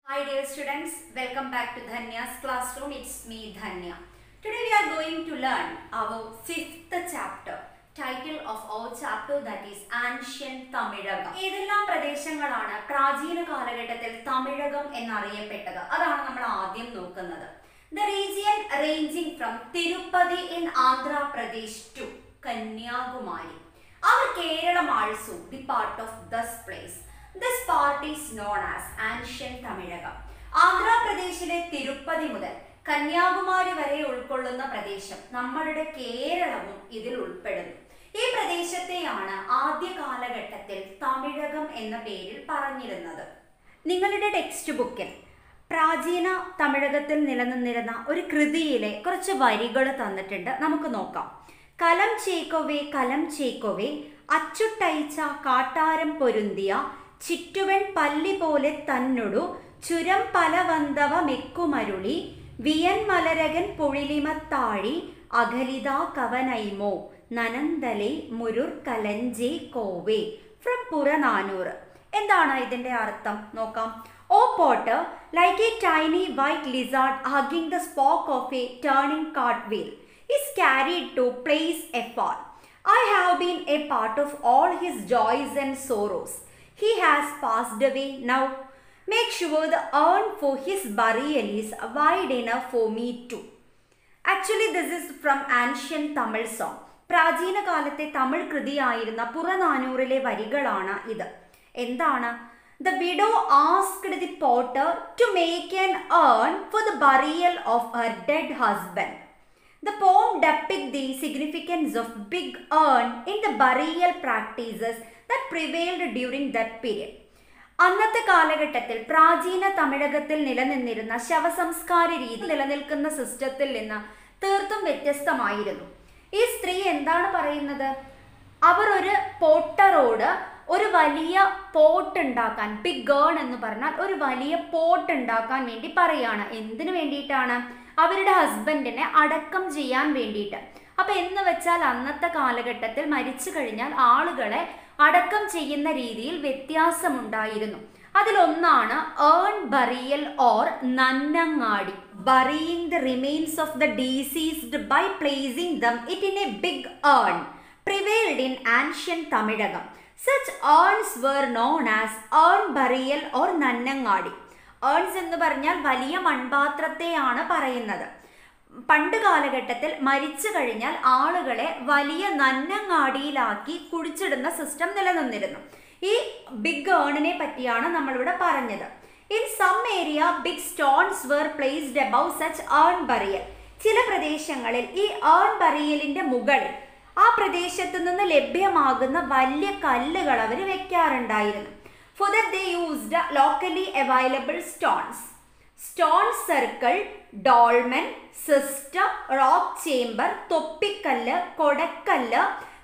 Hi dear students, welcome back to Dhanya's classroom. It's me Dhanya. Today we are going to learn our fifth chapter. Title of our chapter that is Ancient Tamilagam. ഏതെല്ലാം പ്രദേശങ്ങളാണ് പ്രാചീന കാലഘട്ടത്തിൽ തമിഴകം എന്നറിയപ്പെട്ടത് അതാണ് നമ്മൾ ആദ്യം നോക്കുന്നത് the region ranging from Tirupati in Andhra Pradesh to Kanyakumari our Kerala also the part of thus place this part is known as ancient Tamilakam ആന്ധ്രാപ്രദേശിലെ തിരുപ്പതി മുതൽ കന്യാകുമാരി വരെ ഉൾക്കൊള്ളുന്ന പ്രദേശം നമ്മളുടെ കേരളവും ഇതിൽ ഉൾപ്പെടുന്നു ഈ പ്രദേശത്തെയാണ് ആദ്യ കാലഘട്ടത്തിൽ തമിഴകം എന്ന പേരിൽ പറഞ്ഞിരുന്നത് നിങ്ങളുടെ ടെക്സ്റ്റ് ബുക്കിൽ പ്രാചീന തമിഴകത്തിൽ നിലനിന്നിരുന്ന ഒരു കൃതിയിലെ കുറച്ച് വരികൾ തന്നിട്ടുണ്ട് നമുക്ക് നോക്കാം കലം ചേക്കോവേ കലം ചേക്കോവേ അച്ചുട്ടയച്ച കാട്ടാരം പൊരുന്തിയ ചിറ്റുവൻ പല്ലി പോലെ തന്നൊടു ചുരം പലവന്തവ മെക്കുമരുളി വിയൻ മലരകൻ പൊഴിലിമത്താഴി അകലിത കവനൈമോ നനന്തലൈ മുരുർ കലഞ്ചേ കോവേ ഫ്രം പുറനാനൂറ് എന്താണ് ഇതിന്റെ അർത്ഥം നോക്കാം O pot like a tiny white lizard hugging the spoke of a turning cart wheel is carried to place afar. I have been a part of all his joys and sorrows. He has passed away now. Make sure the urn for his burial is wide enough for me too. Actually this is from ancient Tamil song പ്രാചീന കാലത്തെ തമിഴ് കൃതിയായിരുന്ന പുറനാനൂറിലെ വരികളാണ് ഇത് എന്താണ് the widow asked the potter to make an urn for the burial of her dead husband The poem depicts the significance of big urn in the burial practices that prevailed during that period. അന്നത്തെ കാലഘട്ടത്തിൽ പ്രാചീന തമിഴകത്തിൽ നിലനിന്നിരുന്ന ശവസംസ്കാര രീതി നിലനിൽക്കുന്ന സിസ്റ്റത്തിൽ നിന്ന് തീർത്തും വ്യത്യസ്തമായിരുന്നു ഈ സ്ത്രീ എന്താണ് പറയുന്നത് അവർ ഒരു പോട്ടറോട് ഒരു വലിയ പോട്ട് ഉണ്ടാക്കാൻ ബിഗ് ഗേൺ എന്ന് പറഞ്ഞാൽ ഒരു വലിയ പോട്ട് ഉണ്ടാക്കാൻ വേണ്ടി പറയാണ് എന്തിനു വേണ്ടിയിട്ടാണ് അവരുടെ ഹസ്ബൻഡിനെ അടക്കം ചെയ്യാൻ വേണ്ടിയിട്ട് അപ്പൊ എന്ന് വെച്ചാൽ അന്നത്തെ കാലഘട്ടത്തിൽ മരിച്ചു കഴിഞ്ഞാൽ ആളുകളെ അടക്കം ചെയ്യുന്ന രീതിയിൽ വ്യത്യാസമുണ്ടായിരുന്നു അതിലൊന്നാണ് urn burial or nannangadi burying the remains of the deceased by placing them it in a big urn prevailed in ancient Tamilagam. Such urns were known as urn burial or nannangadi urns എന്ന് പറഞ്ഞാൽ വലിയ മൺപാത്രത്തെയാണ് പറയുന്നത് പണ്ട് കാലഘട്ടത്തിൽ മരിച്ചു കഴിഞ്ഞാൽ ആളുകളെ വലിയ നന്നങ്ങാടിയിലാക്കി കുഴിച്ചിടുന്ന സിസ്റ്റം നിലനിന്നിരുന്നു ഈ ബിഗ് ഏണിനെ പറ്റിയാണ് നമ്മളിവിടെ പറഞ്ഞത് in some area big stones were placed above such urn burial ചില പ്രദേശങ്ങളിൽ ഈ ഏൺ ബറിയലിന്റെ മുകളിൽ ആ പ്രദേശത്തു നിന്ന് ലഭ്യമാകുന്ന വലിയ കല്ലുകൾ അവർ വെക്കാറുണ്ടായിരുന്നു for the they used locally available stones stone circle dolmen cist rock chamber thoppikkal kodakkal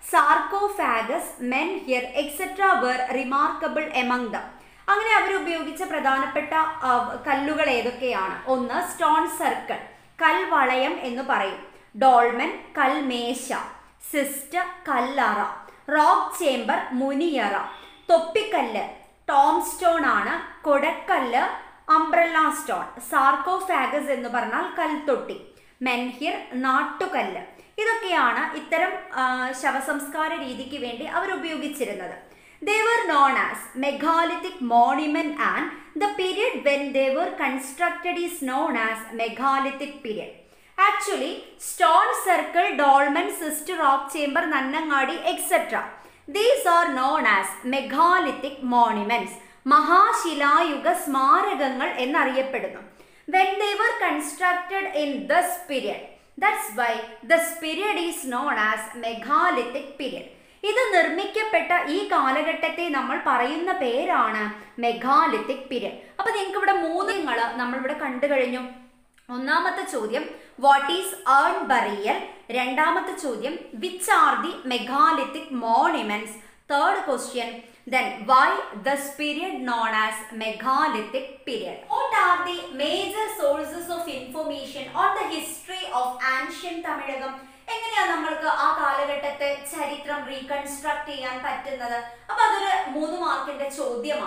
sarcophagus menhir etcetera where remarkable among them അങ്ങനെ അവർ ഉപയോഗിച്ച പ്രധാനപ്പെട്ട കല്ലുകൾ ഏതൊക്കെയാണ് ഒന്ന് സ്റ്റോൺ സർക്കിൾ കൽവളയം എന്ന് പറയും ഡോൾമൻ കൽമേശ സിസ്റ്റ കല്ലറ റോക്ക് ചേംബർ മുനിയറ തൊപ്പിക്കല്ല് ടോം സ്റ്റോൺ ആണ് കൊടക്കല്ല് അംബ്രല്ല സ്റ്റോൺ സാർക്കോഫാഗസ് എന്ന് പറഞ്ഞാൽ കൽത്തൊട്ടി മെൻഹിർ നാട്ടുകല്ല് ഇതൊക്കെയാണ് ഇത്തരം ശവസംസ്കാര രീതിക്ക് വേണ്ടി അവർ ഉപയോഗിച്ചിരുന്നത് they were known as megalithic monument and the period when they were constructed is known as megalithic period actually stone circle dolmen cist rock chamber nannangadi etcetera these are known as megalithic monuments മഹാശിലായുഗ സ്മാരകങ്ങൾ എന്നറിയപ്പെടുന്നു when they were constructed in this period that's why this period is known as megalithic period ഇത് നിർമ്മിക്കപ്പെട്ട ഈ കാലഘട്ടത്തെ നമ്മൾ പറയുന്ന പേരാണ് മെഗാലിത്തിക് പീരിയഡ് അപ്പൊ നിങ്ങൾക്ക് ഇവിടെ മൂന്നിങ്ങൾ നമ്മളിവിടെ കണ്ടു കഴിഞ്ഞു ഒന്നാമത്തെ ചോദ്യം വാട്ട് ഈസ് ഏൺ ബറിയൽ രണ്ടാമത്തെ ചോദ്യം which are the megalithic monuments third question then why this period known as megalithic period what are the major sources of information on the history of ancient tamilagam എങ്ങനെയാ നമ്മൾക്ക് ആ കാലഘട്ടത്തെ ചരിത്രം reconstruct ചെയ്യാൻ പറ്റുന്നത് അപ്പൊ അതൊരു മൂന്ന് മാർക്കിന്റെ ചോദ്യമാണ്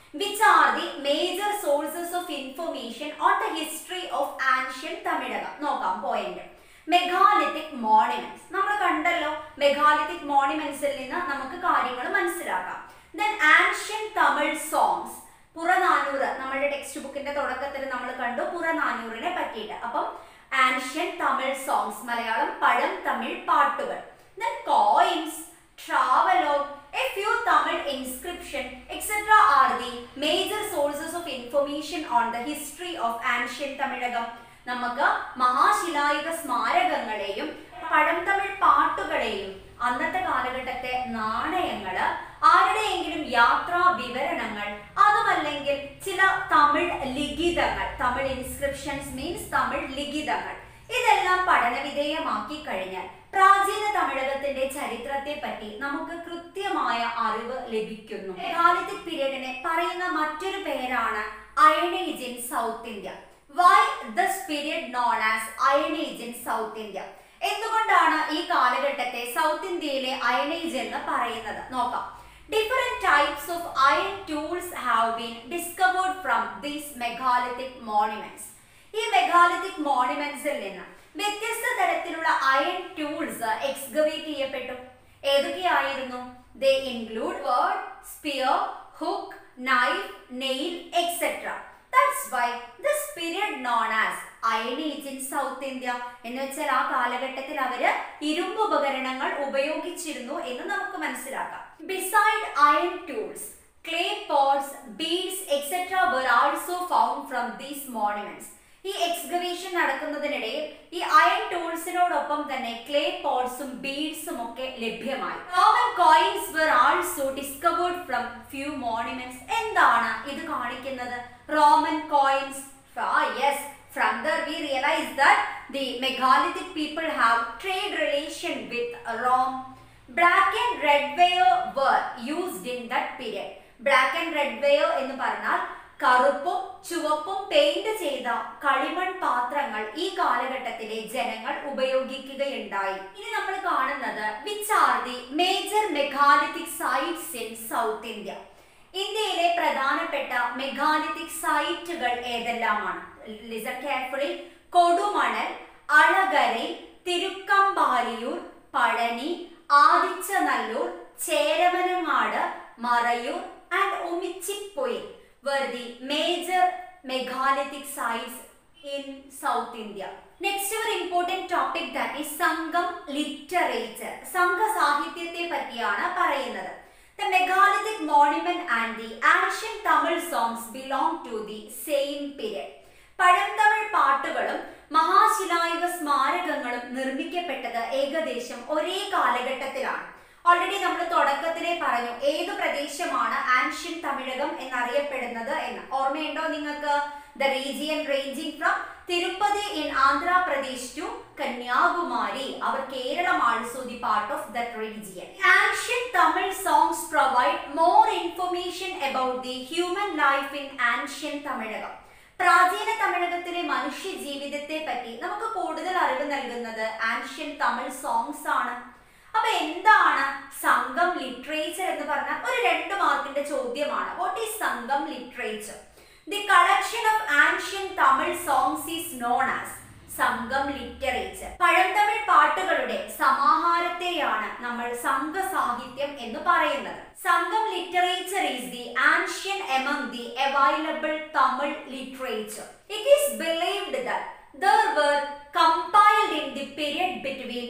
which are the major sources of information on the history of ancient Tamilakam നോക്കാം പോയിന്റ് മെഗാലിത്തിക് മോണിമെന്റ്സ് നമ്മൾ കണ്ടല്ലോ മെഗാലിത്തിക് മോണിമെന്റ്സിൽ നിന്ന് നമുക്ക് കാര്യങ്ങൾ മനസ്സിലാക്കാം then ancient Tamil songs Purananuru നമ്മുടെ ടെക്സ്റ്റ് ബുക്കിന്റെ തുടക്കത്തിൽ നമ്മൾ കണ്ടു പുറനാനൂറിനെ പറ്റിയിട്ട് അപ്പം ആൻഷ്യൻ തമിഴ് സോങ്സ് മലയാളം പഴം തമിഴ് പാട്ടുകൾ then coins travelogue, a few Tamil inscription, etc. are the major sources of information on the history of ancient Tamilagam. നമുക്ക് മഹാശിലായുഗ സ്മാരകങ്ങളെയും പഴംതമിഴ് പാട്ടുകളെയും അന്നത്തെ കാലഘട്ടത്തെ നാണയങ്ങള് ആരുടെയെങ്കിലും യാത്രാ വിവരണങ്ങൾ അതുമല്ലെങ്കിൽ ചില തമിഴ് ലിഖിതങ്ങൾ തമിഴ് ഇൻസ്ക്രിപ്ഷൻസ് മീൻസ് തമിഴ് ലിഖിതങ്ങൾ ഇതെല്ലാം പഠനവിധേയമാക്കി കഴിഞ്ഞാൽ പ്രാചീന തമിഴകത്തിന്റെ ചരിത്രത്തെ പറ്റി നമുക്ക് കൃത്യമായ അറിവ് ലഭിക്കുന്നു മെഗാലിത്തിക് പീരീഡിനെ പറയുന്ന മറ്റൊരു പേരാണ് iron age in South India why this period known as iron age in South India എന്തുകൊണ്ടാണ് ഈ കാലഘട്ടത്തെ സൗത്ത് ഇന്ത്യയിലെ അയണേജ് എന്ന് പറയുന്നത് നോക്കാം different types of iron tools have been discovered from these megalithic monuments ഈ മെഗാലിത്തിക് മോണുമെന്റ്സിൽ നിന്ന് വ്യത്യസ്ത തരത്തിലുള്ള അയൺ ടൂൾസ് എക്സ്കവേറ്റ് ചെയ്യപ്പെട്ടു ഏതൊക്കെയായിരുന്നു they include sword spear hook knife nail etcetera that's why this period known as iron age in South India എന്ന് വെച്ചാൽ ആ കാലഘട്ടത്തിൽ അവര് ഇരുമ്പ് ഉപകരണങ്ങൾ ഉപയോഗിച്ചിരുന്നു എന്ന് നമുക്ക് മനസ്സിലാക്കാം beside iron tools clay pots beads etcetera were also found from these monuments ഈ എക്സ്കവേഷൻ നടക്കുന്നതിനിടയിൽ ഈ അയൺ ടൂൾസിനോടൊപ്പം തന്നെ ക്ലേ പോട്ട്സും ബീഡ്സും ഒക്കെ ലഭ്യമായി Roman coins were also discovered from few monuments എന്താണ് ഇത് കാണിക്കുന്നത് Roman coins yes from there we realize that the megalithic people have trade relation with Rome black and red ware were used in that period black and red ware എന്ന് പറഞ്ഞാൽ കറുപ്പും ചുവപ്പും paint ചെയ്ത കളിമൺ പാത്രങ്ങൾ ഈ കാലഘട്ടത്തിലെ ജനങ്ങൾ ഉപയോഗിക്കുകയുണ്ടായി ഇനി നമ്മൾ കാണുന്നത് which are the major megalithic sites in South India ഇന്ത്യയിലെ പ്രധാനപ്പെട്ട മെഗാലിത്തിക് സൈറ്റുകൾ ഏതെല്ലാമാണ് listen carefully Kodumanal Alagarai Thirukkampaliyur Palani Adichanallur Cheramanangad Marayur and Umichipoyil were the major megalithic sites in South India. Next ഒരു important topic that is സംഘം literature. സംഘ സാഹിത്യത്തെ പറ്റിയാണ് പറയുന്നത് The megalithic monument and the ancient Tamil songs belong to the same period. പഴന്തമിഴ് പാട്ടുകളും മഹാശിലായുഗ സ്മാരകങ്ങളും നിർമ്മിക്കപ്പെട്ടത് ഏകദേശം ഒരേ കാലഘട്ടത്തിലാണ് ഓൾറെഡി നമ്മൾ തുടക്കത്തിലെ പറഞ്ഞു ഏത് പ്രദേശമാണ് ആൻഷ്യൻ തമിഴകം എന്നറിയപ്പെടുന്നത് എന്ന് ഓർമ്മയുണ്ടോ നിങ്ങൾക്ക് the region ranging from Tirupati in Andhra Pradesh to Kanyakumari our Kerala also the part of that region ancient Tamil songs provide more information about the human life in ancient Tamilakam പ്രാചീന തമിഴകത്തിലെ മനുഷ്യ ജീവിതത്തെ പറ്റി നമുക്ക് കൂടുതൽ അറിവ് നൽകുന്നത് ആൻഷ്യൻ തമിഴ് സോങ്സ് ആണ് അപ്പൊ എന്താണ് സംഘം ലിറ്ററേച്ചർ എന്ന് പറഞ്ഞാൽ ഒരു രണ്ട് മാർക്കിന്റെ ചോദ്യമാണ് what is Sangam literature the collection of ancient Tamil songs is known as Sangam literature പഴന്തമിഴ് പാട്ടുകളുടെ സമാഹാരത്തെയാണ് നമ്മൾ സംഘ സാഹിത്യം എന്ന് പറയുന്നത് Sangam literature is the ancient among the available Tamil literature it is believed that there were compiled in the period between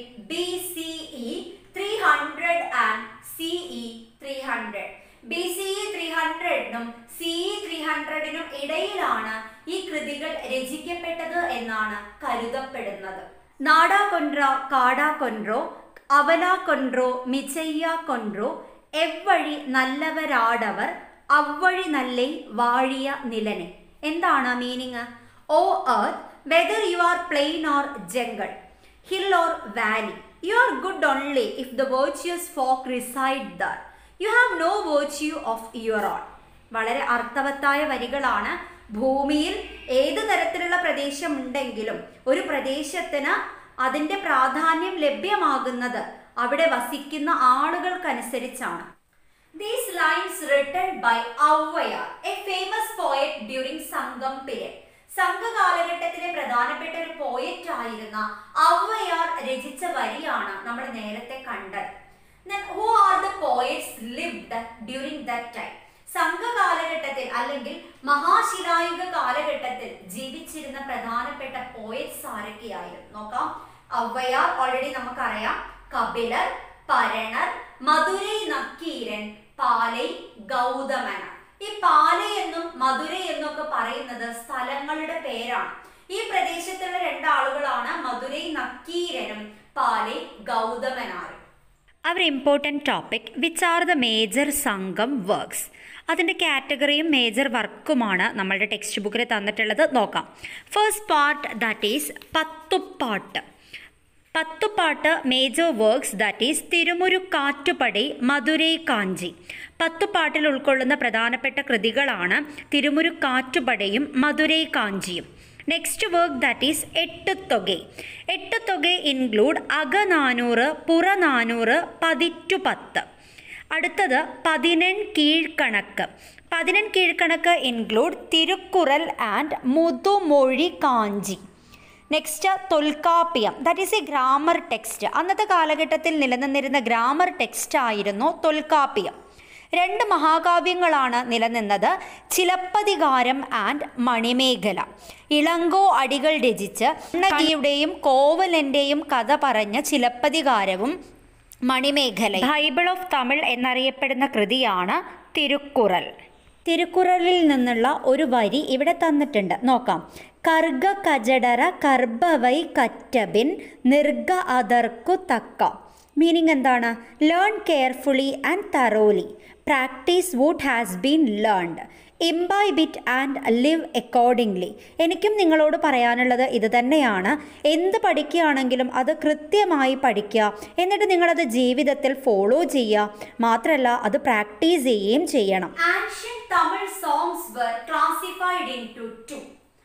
BCE 300 and CE 300. BCE 300നും CE 300നും ഇടയിലാണ് ഈ കൃതികൾ രചിക്കപ്പെട്ടത് എന്നാണ് കരുതപ്പെടുന്നത് നാടാ കൊൻട്ര കാടാ കൊൻട്രോ അവലാ കൊൻട്രോ മിച്ചയ്യ കൊൻട്രോ എവ്വഴി നല്ലവരാടവർ അവ്വഴി നല്ലൈ വാഴിയ നിലനെ എന്താണ് meaning o earth whether you are plain or jungle hill or valley you are good only if the virtuous folk reside there you have no virtue of your own വളരെ അർത്ഥവത്തായ വരികളാണ് ഭൂമിയിൽ ഏത് തരത്തിലുള്ള പ്രദേശം ഉണ്ടെങ്കിലും ഒരു പ്രദേശത്തിന് അതിൻ്റെ പ്രാധാന്യം ലഭ്യമാകുന്നത് അവിടെ വസിക്കുന്ന ആളുകൾക്കനുസരിച്ചാണ് These lines written by Auvayar, a സംഘം പിരൻ സംഘകാലഘട്ടത്തിലെ പ്രധാനപ്പെട്ട ഒരു പോയറ്റ് ആയിരുന്ന ഔവയാർ രചിച്ച വരിയാണ് നമ്മൾ നേരത്തെ കണ്ടത് who are the poets lived during that time സംഘകാലഘട്ടത്തിൽ അല്ലെങ്കിൽ മഹാശിലായുഗ കാലഘട്ടത്തിൽ ജീവിച്ചിരുന്ന പ്രധാനപ്പെട്ട പോയറ്റ്സ് ആരൊക്കെയായിരുന്നു നോക്കാം ഔവയാർ ഓൾറെഡി നമുക്കറിയാം കപിലർ പരണർ മധുരൈ നക്കീരൻ പാലൈ ഗൗതമന ഈ പാലൈ എന്നും മധുരൈ എന്നും ഒക്കെ പറയുന്നത് സ്ഥലങ്ങളുടെ പേരാണ് ഈ പ്രദേശത്തുള്ള രണ്ടാളുകളാണ് മധുരൈ നക്കീരനും പാലൈ ഗൗതമനാരും our important topic which are the major Sangam works അതിൻ്റെ കാറ്റഗറിയും മേജർ വർക്കുമാണ് നമ്മളുടെ ടെക്സ്റ്റ് ബുക്കിൽ തന്നിട്ടുള്ളത് നോക്കാം first part that is Pathuppattu Pathupattu major works that is Thirumurugatrupadai Madurai Kanchi പത്തുപാട്ടിൽ ഉൾക്കൊള്ളുന്ന പ്രധാനപ്പെട്ട കൃതികളാണ് തിരുമുരുക്കാറ്റുപടയും മധുരൈ കാഞ്ചിയും next work that is Ettuthokai Ettuthokai include Akananuru Purananuru Pathitru Pathu അടുത്തത് Pathinen Kilkanakku Pathinen Kilkanakku include Thirukkural and Muthumozhi Kanchi next തൊൽക്കാപ്പിയം that is a grammar text അന്നത്തെ കാലഘട്ടത്തിൽ നിലനിന്നിരുന്ന ഗ്രാമർ ടെക്സ്റ്റ് ആയിരുന്നു തൊൽക്കാപ്പിയം രണ്ട് മഹാകാവ്യങ്ങളാണ് നിലനിന്നത് ചിലപ്പതികാരം ആൻഡ് മണിമേഖല ഇളങ്കോ അടികൾ രചിച്ച് നദിയുടെയും കോവലൻ്റെയും കഥ പറഞ്ഞ ചിലപ്പതികാരവും മണിമേഖല ബൈബിൾ ഓഫ് തമിഴ് എന്നറിയപ്പെടുന്ന കൃതിയാണ് തിരുക്കുറൽ തിരുക്കുറലിൽ നിന്നുള്ള ഒരു വരി ഇവിടെ തന്നിട്ടുണ്ട് നോക്കാം കർഗ കജടര കർബവൈ കറ്റബിൻ നിർഗ അതർക്കു തക്ക മീനിങ് എന്താണ് learn carefully and thoroughly practise what has been learned imbibe it and live accordingly എനിക്കും നിങ്ങളോട് പറയാനുള്ളത് ഇത് തന്നെയാണ് എന്ത് പഠിക്കുകയാണെങ്കിലും അത് കൃത്യമായി പഠിക്കുക എന്നിട്ട് നിങ്ങളത് ജീവിതത്തിൽ ഫോളോ ചെയ്യുക മാത്രമല്ല അത് പ്രാക്ടീസ് ചെയ്യുകയും ചെയ്യണം Ancient Tamil songs were classified into two.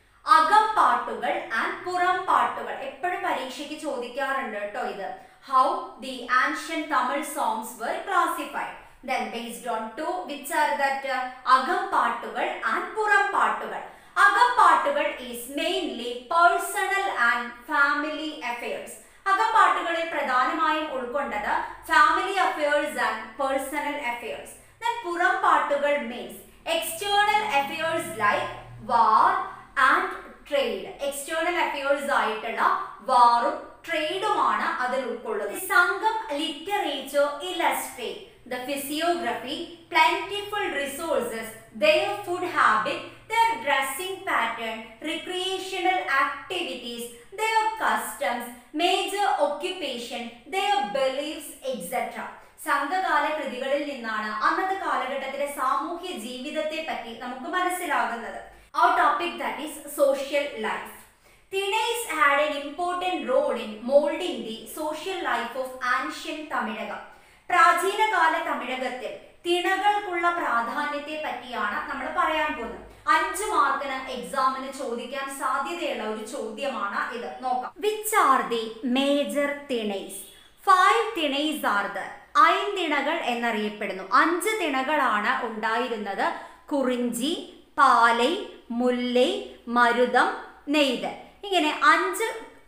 അകം പാട്ടുകൾ ആൻഡ് പുറം പാട്ടുകൾ എപ്പോഴും പരീക്ഷയ്ക്ക് ചോദിക്കാറുണ്ട് കേട്ടോ ഇത് how the ancient Tamil songs were classified then based on two which are that uh, അകം പാട്ടുകൾ ആൻഡ് പുറം പാട്ടുകൾ അകം പാട്ടുകൾ is mainly personal and family affairs അകപ്പാട്ടുകളിൽ പ്രധാനമായും ഉൾക്കൊണ്ടത് family affairs and personal affairs then പുറം പാട്ടുകൾ means external affairs like war and trade external affairs ആയിട്ടുള്ള വാറും ട്രേഡുമാണ് അതിൽ ഉൾക്കൊള്ളുന്നത് Sangam literature illustrate the physiography, plentiful resources, their food habit, their dressing pattern, recreational activities, their customs, major occupation, their beliefs, etc. സംഘകാല കൃതികളിൽ നിന്നാണ് അന്നത്തെ കാലഘട്ടത്തിലെ സാമൂഹ്യ ജീവിതത്തെ പറ്റി നമുക്ക് മനസ്സിലാകുന്നത് ആ topic that is social life thinais had an important role in moulding the social life of ancient Tamilakam പ്രാചീനകാല തമിഴകത്തിൽ തിണകൾക്കുള്ള പ്രാധാന്യത്തെ പറ്റിയാണ് നമ്മൾ പറയാൻ പോകുന്നത് അഞ്ച് മാർക്കിന് എക്സാമിന് ചോദിക്കാൻ സാധ്യതയുള്ള ഒരു ചോദ്യമാണ് ഇത് നോക്കാം which are the major thinais five thinais are the ഐന്തിണകൾ എന്നറിയപ്പെടുന്നു അഞ്ച് തിണകളാണ് ഉണ്ടായിരുന്നത് കുറിഞ്ചി പാലൈ മുല്ലൈ മരുതം നെയ്തൽ ഇങ്ങനെ അഞ്ച്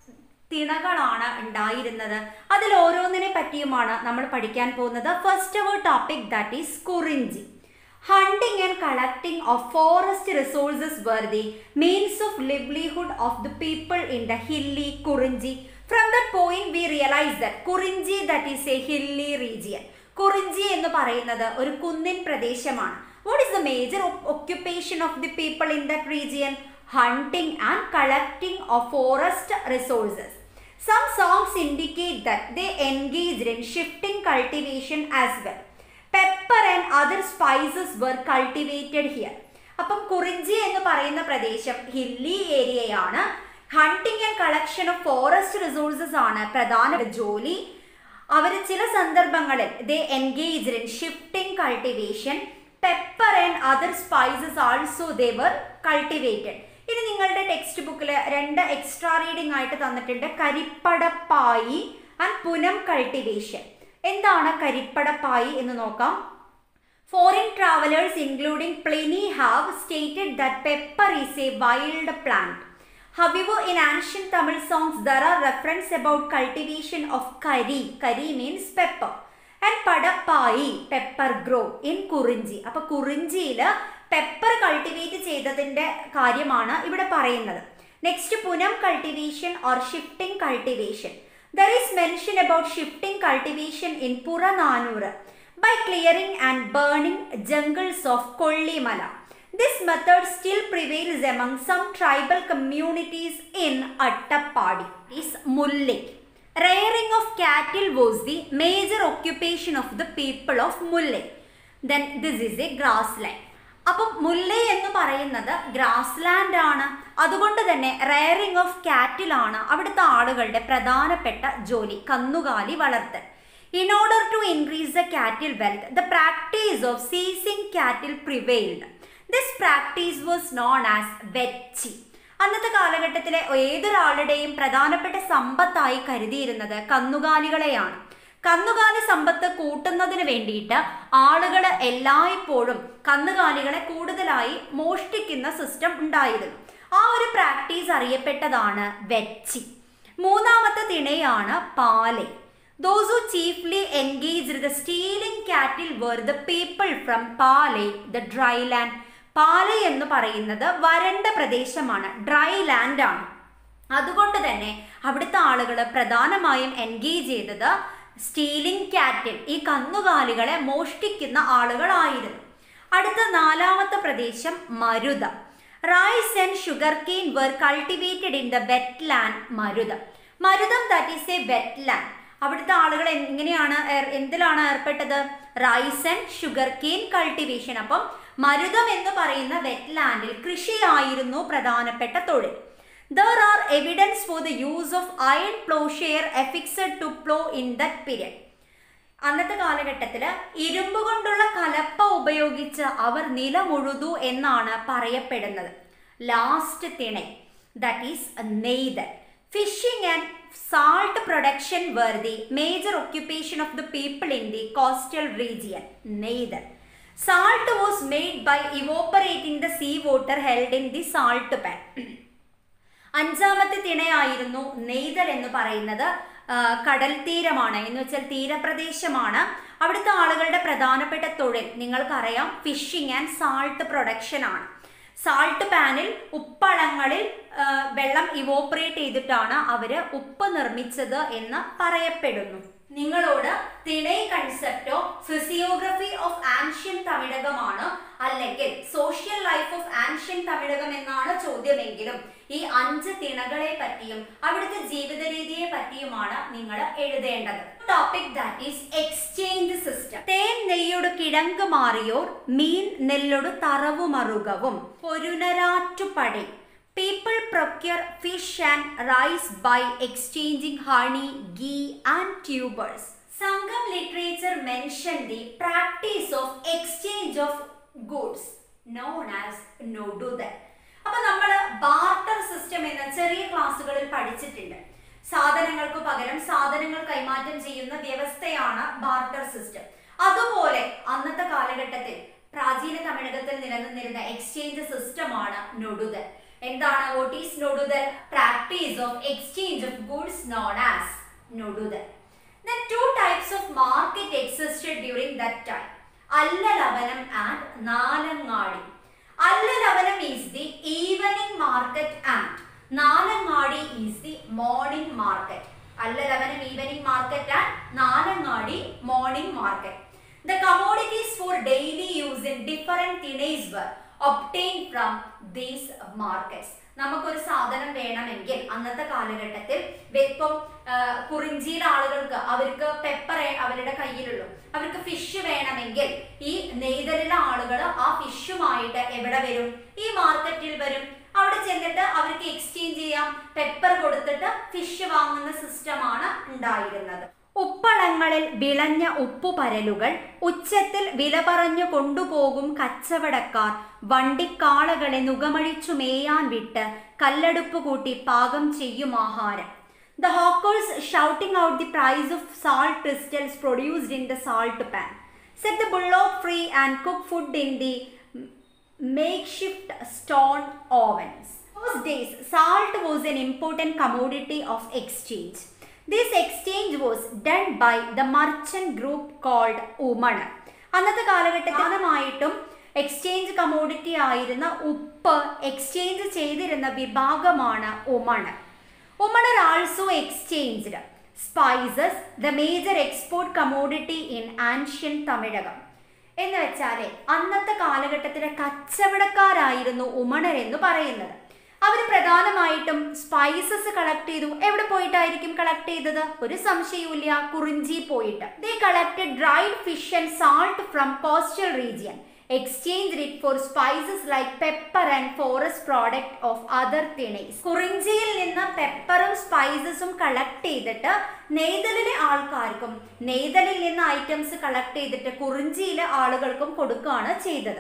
തിണകളാണ് ഉണ്ടായിരുന്നത് അതിൽ ഓരോന്നിനെ പറ്റിയുമാണ് നമ്മൾ പഠിക്കാൻ പോകുന്നത് first our topic that is Kurinji hunting and collecting of forest resources were the means of livelihood of the people in the hilly Kurinji from that point we realize that Kurinji that is a hilly region Kurinji എന്ന് പറയുന്നത് ഒരു കുന്നിൻ പ്രദേശമാണ് what is the major occupation of the people in that region hunting and collecting of forest resources some songs indicate that they engaged in shifting cultivation as well pepper and other spices were cultivated here അപ്പം കുറിഞ്ചി എന്ന് പറയുന്ന പ്രദേശം hilly ഏരിയയാണ് hunting and collection of forest resources ആണ് പ്രധാന ജോലി അവർ ചില സന്ദർഭങ്ങളിൽ they engage in shifting cultivation pepper and other spices also they were cultivated ഇനി നിങ്ങളുടെ ടെക്സ്റ്റ് ബുക്കിൽ രണ്ട് എക്സ്ട്രാ റീഡിംഗ് ആയിട്ട് തന്നിട്ടുണ്ട് കരിപ്പടപ്പായി ആൻഡ് പുനം കൾട്ടിവേഷൻ എന്താണ് കരിപ്പടപ്പായി എന്ന് നോക്കാം Foreign travelers, including Pliny, have stated that pepper is a wild plant. However, in ancient Tamil songs, there are references about cultivation of kari. Kari means pepper. And padappai, pepper grow in കുറിഞ്ചി അപ്പൊ കുറിഞ്ചിയിൽ pepper cultivate ചെയ്തതിന്റെ കാര്യമാണ് ഇവിടെ പറയുന്നത് next punam cultivation or shifting cultivation there is mention about shifting cultivation in Purananuru by clearing and burning jungles of Kollimala. This method still prevails among some tribal communities in Attapadi. Is Mulle. Rearing of cattle was the major occupation of the people of Mulle. Then this is a grassland. അപ്പം മുല്ല എന്ന് പറയുന്നത് grass land ആണ് അതുകൊണ്ട് തന്നെ rearing of കാറ്റിലാണ് അവിടുത്തെ ആളുകളുടെ പ്രധാനപ്പെട്ട ജോലി കന്നുകാലി വളർത്തൽ In order to increase the cattle wealth, the practice of seizing cattle prevailed. This practice was known as വെച്ചി അന്നത്തെ കാലഘട്ടത്തിലെ ഏതൊരാളുടെയും പ്രധാനപ്പെട്ട സമ്പത്തായി കരുതിയിരുന്നത് കന്നുകാലികളെയാണ് കന്നുകാലി സമ്പത്ത് കൂട്ടുന്നതിന് വേണ്ടിയിട്ട് ആളുകൾ എല്ലായ്പ്പോഴും കന്നുകാലികളെ കൂടുതലായി മോഷ്ടിക്കുന്ന സിസ്റ്റം ഉണ്ടായിരുന്നു ആ ഒരു പ്രാക്ടീസ് അറിയപ്പെട്ടതാണ് വെച്ചി മൂന്നാമത്തെ തിണയാണ് പാലേ Those who chiefly engaged the stealing cattle were the people from Pale, the dry land. പാല എന്ന് പറയുന്നത് വരണ്ട പ്രദേശമാണ് ഡ്രൈ ലാൻഡ് ആണ് അതുകൊണ്ട് തന്നെ അവിടുത്തെ ആളുകൾ പ്രധാനമായും എൻഗേജ് ചെയ്തത് സ്റ്റീലിംഗ് കാറ്റിൽ ഈ കന്നുകാലികളെ മോഷ്ടിക്കുന്ന ആളുകളായിരുന്നു അടുത്ത നാലാമത്തെ പ്രദേശം Marutha rice and sugarcane were cultivated in the wet land Marutham Marutham that is a wet land അവിടുത്തെ ആളുകൾ എങ്ങനെയാണ് എന്തിലാണ് ഏർപ്പെട്ടത് rice and sugarcane cultivation അപ്പം മരുതം എന്ന് പറയുന്ന വെറ്റ് ലാൻഡിൽ കൃഷിയായിരുന്നു പ്രധാനപ്പെട്ട തൊഴിൽ there are evidence for the use of iron ploughshare affixed to plough in that period അന്നത്തെ കാലഘട്ടത്തിൽ ഇരുമ്പ് കൊണ്ടുള്ള കലപ്പ ഉപയോഗിച്ച് അവർ നിലമുഴുതു എന്നാണ് പറയപ്പെടുന്നത് last thina that is Neithal fishing and salt production were the major occupation of the people in the coastal region. Neither. Salt was made by evaporating the seawater held in the salt pan. അഞ്ചാമത്തെ തിണയായിരുന്നു നെയ്തൽ എന്ന് പറയുന്നത് കടൽ തീരമാണ് എന്ന് വെച്ചാൽ തീരപ്രദേശമാണ് അവിടുത്തെ ആളുകളുടെ പ്രധാനപ്പെട്ട തൊഴിൽ നിങ്ങൾക്കറിയാം ഫിഷിംഗ് ആൻഡ് സാൾട്ട് പ്രൊഡക്ഷൻ ആണ് സാൾട്ട് പാനിൽ ഉപ്പളങ്ങളിൽ വെള്ളം ഇവോപ്പറേറ്റ് ചെയ്തിട്ടാണ് അവര് ഉപ്പ് നിർമ്മിച്ചത് എന്ന് പറയപ്പെടുന്നു നിങ്ങളോട് തിണൈ കൺസെപ്റ്റോ ഫിസിയോഗ്രഫി ഓഫ് ആൻഷ്യൻ തമിഴകമാണ് അല്ലെങ്കിൽ social life of ancient Tamilakam എന്നാണ് ചോദ്യമെങ്കിലും ഈ അഞ്ച് തിണകളെ പറ്റിയും അവിടുത്തെ ജീവിത രീതിയെ പറ്റിയുമാണ് നിങ്ങൾ എഴുതേണ്ടത് topic that is exchange system തേൻ നെയ്യോട് കിഴങ്ക് മാറിയോർ മീൻ നെല്ലൊട് തറവു മറുകവും പൊരുനരാറ്റുപടി People procure fish and rice by exchanging honey, ghee, and tubers. Sangam literature mention the practice of exchange of goods known as nodudal. അപ്പൊ നമ്മൾ ബാർട്ടർ സിസ്റ്റം എന്ന ചെറിയ ക്ലാസ്സുകളിൽ പഠിച്ചിട്ടുണ്ട് സാധനങ്ങൾക്ക് പകരം സാധനങ്ങൾ കൈമാറ്റം ചെയ്യുന്ന വ്യവസ്ഥയാണ് ബാർട്ടർ സിസ്റ്റം അതുപോലെ അന്നത്തെ കാലഘട്ടത്തിൽ പ്രാചീന തമിഴകത്തിൽ നിലനിന്നിരുന്ന എക്സ്ചേഞ്ച് സിസ്റ്റമാണ് നൊടുതൽ എന്താണ് what is noduthal practice of exchange of goods known as noduthal Then two types of market existed during that time. Allalavanam and Nalangadi. Allalavanam is the evening market and Nalangadi is the morning market. Allalavanam evening market and Nalangadi morning market. The commodities for daily use in different tinays were obtained from these markets. നമുക്കൊരു സാധനം വേണമെങ്കിൽ അന്നത്തെ കാലഘട്ടത്തിൽ ഇപ്പം കുറിഞ്ചിയിലെ ആളുകൾക്ക് അവർക്ക് pepper അവരുടെ കയ്യിലുള്ളൂ അവർക്ക് ഫിഷ് വേണമെങ്കിൽ ഈ നെയ്തലിലെ ആളുകൾ ആ ഫിഷുമായിട്ട് എവിടെ വരും ഈ മാർക്കറ്റിൽ വരും അവിടെ ചെന്നിട്ട് അവർക്ക് എക്സ്ചേഞ്ച് ചെയ്യാം പെപ്പർ കൊടുത്തിട്ട് ഫിഷ് വാങ്ങുന്ന സിസ്റ്റമാണ് ഉണ്ടായിരുന്നത് ഉപ്പളങ്ങളിൽ വിളഞ്ഞ ഉപ്പുപരലുകൾ ഉച്ചത്തിൽ വില പറഞ്ഞു കൊണ്ടുപോകും കച്ചവടക്കാർ വണ്ടിക്കാളകളെ നുകമഴിച്ചു മേയാൻ വിട്ട് കല്ലടുപ്പ് കൂട്ടി പാകം ചെയ്യും ആഹാരം the hawkers shouting out the price of salt crystals produced in the salt pan set the bullock free and cook food in the makeshift stone ovens. Those days, salt was an important commodity of exchange. This exchange was done by the merchant group called Umanar. അന്നത്തെ കാലഘട്ടത്തിൽ പ്രധാനമായിട്ടും exchange commodity ആയിരുന്ന ഉപ്പ് exchange ചെയ്തിരുന്ന വിഭാഗമാണ് Umanar Umanar also exchanged spices the major export commodity in ancient Tamilakam എന്ന് വെച്ചാൽ അന്നത്തെ കാലഘട്ടത്തിലെ കച്ചവടക്കാരായിരുന്നു ഉമണർ എന്ന് പറയുന്നത് അവർ പ്രധാനമായിട്ടും സ്പൈസസ് കളക്ട് ചെയ്തു എവിടെ പോയിട്ടായിരിക്കും കളക്ട് ചെയ്തത് ഒരു സംശയവുമില്ല കുറിഞ്ചി പോയിട്ട് they collected dried fish and salt from coastal region exchange it for spices like pepper and forest product of other thinais കുറിഞ്ചിയിൽ നിന്ന് പെപ്പറും സ്പൈസസും കളക്ട് ചെയ്തിട്ട് നെയ്തലിലെ ആൾക്കാർക്കും നെയ്തലിൽ നിന്ന് ഐറ്റംസ് കളക്ട് ചെയ്തിട്ട് കുറിഞ്ചിയിലെ ആളുകൾക്കും കൊടുക്കുകയാണ് ചെയ്തത്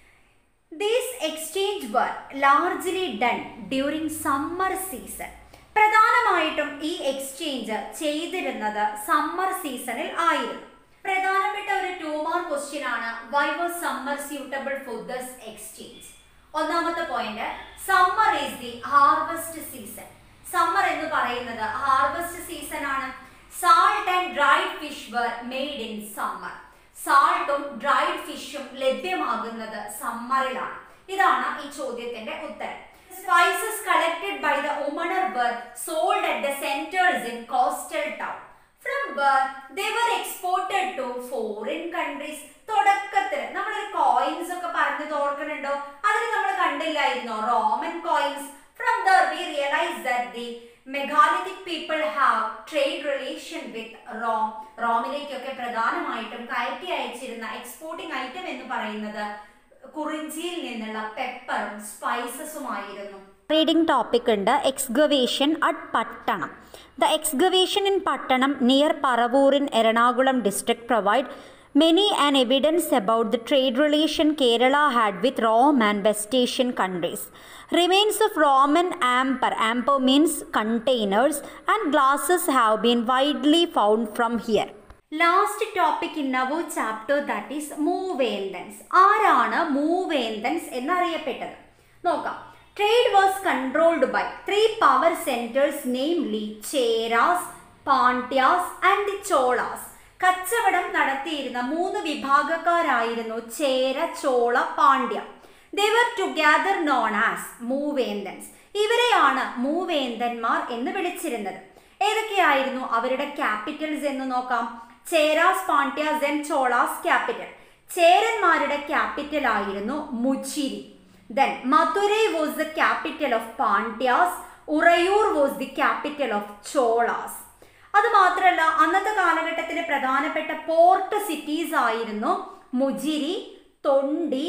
these exchange were largely done during summer season പ്രധാനമായിട്ടും ഈ എക്സ്ചേഞ്ച് ചെയ്തിരുന്നത് സമ്മർ സീസണിൽ ആയിരുന്നു പ്രധാനപ്പെട്ട ഒരു ടു മാർക്ക് ക്വസ്റ്റ്യൻ ആണ് why was summer suitable for this exchange ഒന്നാമത്തെ point summer is the harvest season summer എന്ന് പറയുന്നത് ഹാർവസ്റ്റ് സീസൺ ആണ് salt and dried fish were made in summer സാൾട്ടും ഡ്രൈഡ് ഫിഷും ലഭ്യമാകുന്നത് സമ്മറിലാണ് ഇതാണ് ഈ ചോദ്യത്തിന്റെ ഉത്തരം spices collected by the Umanar were sold at the centres in coastal town from where they were exported to foreign countries തുടക്കത്തിൽ നമ്മളൊരു കോയിൻസ് ഒക്കെ പറഞ്ഞത് ഓർക്കുന്നുണ്ടോ അതിൽ നമ്മൾ കണ്ടില്ലായിരുന്നോ Roman coins from there we realise that the megalithic people have trade relation with Rome റോമിലേക്കൊക്കെ പ്രധാനമായിട്ടും കയറ്റി അയച്ചിരുന്ന എക്സ്പോർട്ടിംഗ് ഐറ്റം എന്ന് പറയുന്നത് കുറിഞ്ചിയിൽ നിന്നുള്ള പെപ്പറും സ്പൈസസുമായിരുന്നു റീഡിംഗ് ടോപ്പിക് ഉണ്ട് excavation at Pattanam the excavation in Pattanam near Paravur in Ernakulam district provide many and evidence about the trade relation Kerala had with Rome and West Asian countries remains of Roman amphora amphora means containers and glasses have been widely found from here last topic in our chapter that is Moovendans ആരാണ് മൂവേന്തൻസ് എന്നറിയപ്പെട്ടത് നോക്കാം trade was controlled by three power centres namely Cheras Pandyas and the Cholas കച്ചവടം നടത്തിയിരുന്ന മൂന്ന് വിഭാഗക്കാരായിരുന്നു Chera Chola Pandya they were together known as Moovendans ഇവരെയാണ് മൂവേന്തന്മാർ എന്ന് വിളിച്ചിരുന്നത് ഏതൊക്കെയായിരുന്നു അവരുടെ ക്യാപിറ്റൽസ് എന്ന് നോക്കാം ചേരാസ് പാണ്ഡ്യാസ് ആൻഡ് ചോളാസ് ക്യാപിറ്റൽ ചേരന്മാരുടെ ക്യാപിറ്റൽ ആയിരുന്നു Muchiri then Madurai was the capital of Pandyas Uraiyur was the capital of Cholas അത് മാത്രമല്ല അന്നത്തെ കാലഘട്ടത്തിലെ പ്രധാനപ്പെട്ട പോർട്ട് സിറ്റീസ് ആയിരുന്നു മുജിരി തൊണ്ടി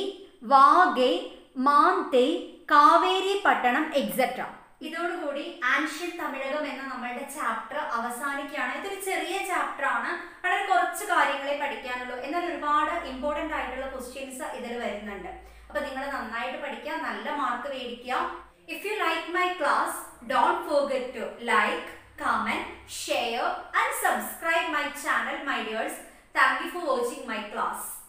വാഗെ മാന്തേ കാവേരി പട്ടണം എക്സെട്ര ഇതോടുകൂടി ആൻഷ്യൻ തമിഴകം എന്ന നമ്മളുടെ ചാപ്റ്റർ അവസാനിക്കുകയാണ് ഇതൊരു ചെറിയ ചാപ്റ്റർ ആണ് വളരെ കുറച്ച് കാര്യങ്ങളെ പഠിക്കാനുള്ളൂ എന്നാൽ ഒരുപാട് ഇമ്പോർട്ടൻ്റ് ആയിട്ടുള്ള ക്വസ്റ്റ്യൻസ് ഇതിൽ വരുന്നുണ്ട് അപ്പൊ നിങ്ങൾ നന്നായിട്ട് പഠിക്കുക നല്ല മാർക്ക് മേടിക്കുക if you like my class don't forget to like comment, share and subscribe my channel my dears. Thank you for watching my class.